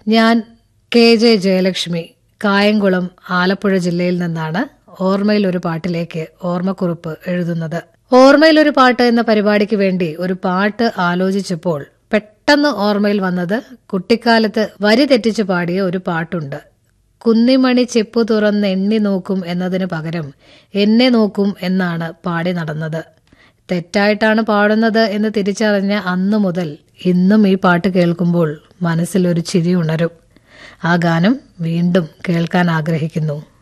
ഞാൻ K J Jayalakshmi Kayamkulam Alappuzha ജില്ലയിൽ നിന്നാണ് ഓർമ്മയിൽ ഒരു പാട്ടിലേക്ക് ഓർമ്മക്കുറിപ്പ് എഴുതുന്നത് ഓർമ്മയിൽ ഒരു പാട്ട് എന്ന പരിപാടിക്ക് വേണ്ടി ഒരു പാട്ട് ആലോചിച്ചപ്പോൾ പെട്ടെന്ന് ഓർമ്മയിൽ വന്നത് കുട്ടിക്കാലത്ത് വരി തെറ്റിച്ച് പാടിയ ഒരു പാട്ടുണ്ട് കുന്നിമണി ചെപ്പു തുറന്ന് എണ്ണി നോക്കും എന്നതിന് പകരം എന്നെ നോക്കും എന്നാണ് പാടി നടന്നത് തെറ്റായിട്ടാണ് പാടുന്നത് എന്ന് തിരിച്ചറിഞ്ഞ അന്നു മുതൽ ഇന്നും ഈ പാട്ട് കേൾക്കുമ്പോൾ മനസ്സിൽ ഒരു ചിരി ഉണരും ആ ഗാനം വീണ്ടും കേൾക്കാൻ ആഗ്രഹിക്കുന്നു